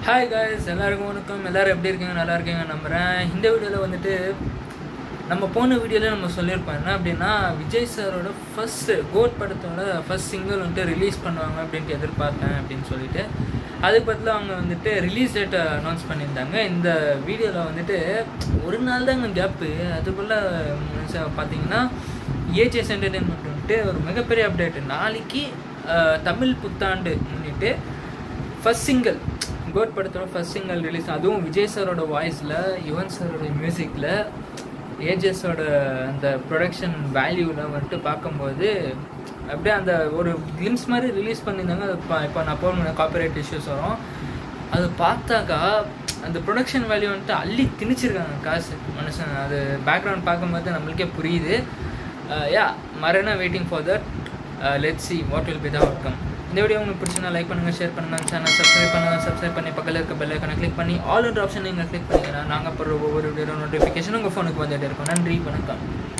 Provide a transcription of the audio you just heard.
hi guys எல்லாருக்கும் வணக்கம் எல்லாரும் எப்படி இருக்கீங்க நல்லா இருக்கீங்க நம்புகிறேன் இந்த வீடியோவில் வந்துட்டு நம்ம போன வீடியோவில் நம்ம சொல்லியிருப்போம் என்ன அப்படின்னா விஜய் சாரோட ஃபஸ்ட்டு கோட் படத்தோட ஃபஸ்ட் சிங்கிள் வந்துட்டு ரிலீஸ் பண்ணுவாங்க அப்படின்ட்டு எதிர்பார்த்தேன் அப்படின்னு சொல்லிட்டு அதுக்கு பதிலாக அவங்க வந்துட்டு ரிலீஸ் டேட்டை அனௌன்ஸ் பண்ணியிருந்தாங்க இந்த வீடியோவில் வந்துட்டு ஒரு நாள் தாங்க கேப்பு அதுக்குள்ளே பார்த்தீங்கன்னா ஏஜிஎஸ் என்டர்டெயின்மெண்ட் வந்துட்டு ஒரு மிகப்பெரிய அப்டேட் நாளைக்கு அஹ், தமிழ் புத்தாண்டு முன்னிட்டு ஃபர்ஸ்ட் சிங்கிள் கோட் படத்தோட ஃபர்ஸ்ட் சிங்கிள் ரிலீஸ் அதுவும் விஜய் சாரோட வாய்ஸில் யுவன் சாரோட மியூசிக்கில் ஏஜஸோட அந்த ப்ரொடக்ஷன் வேல்யூவில் வந்துட்டு பார்க்கும்போது அப்படியே அந்த ஒரு கிளிம்ஸ் மாதிரி ரிலீஸ் பண்ணியிருந்தாங்க அது இப்போ இப்போ நான் போன காப்பிரைட் இஷ்யூஸ் வரும் அது பார்த்தாக்கா அந்த ப்ரொடக்ஷன் வேல்யூ வந்துட்டு அள்ளி திணிச்சிருக்காங்க காசு மனுஷன் அது பேக்ரவுண்ட் பார்க்கும்போது நம்மளுக்கே புரியுது யா மரண waiting for that let see what will be the outcome இந்த வீடியோ உங்களுக்கு பிடிச்சினா லைக் பண்ணுங்கள் ஷேர் பண்ணுங்கள் சேனல் சப்ஸ்கிரைப் பண்ணுங்கள் சப்ஸ்கிரைப் பண்ணி பக்கத்தில் இருக்க பெல் ஐக்கனை கிளிக் பண்ணி ஆல் என்ற ஆப்ஷன் நீங்கள் கிளிக் பண்ணிங்கன்னா நாங்கள் போடுற ஒவ்வொரு வீடியோ நோட்டிஃபிகேஷன் உங்கள் ஃபோனுக்கு வந்துட்டு இருக்கும் நன்றி வணக்கம்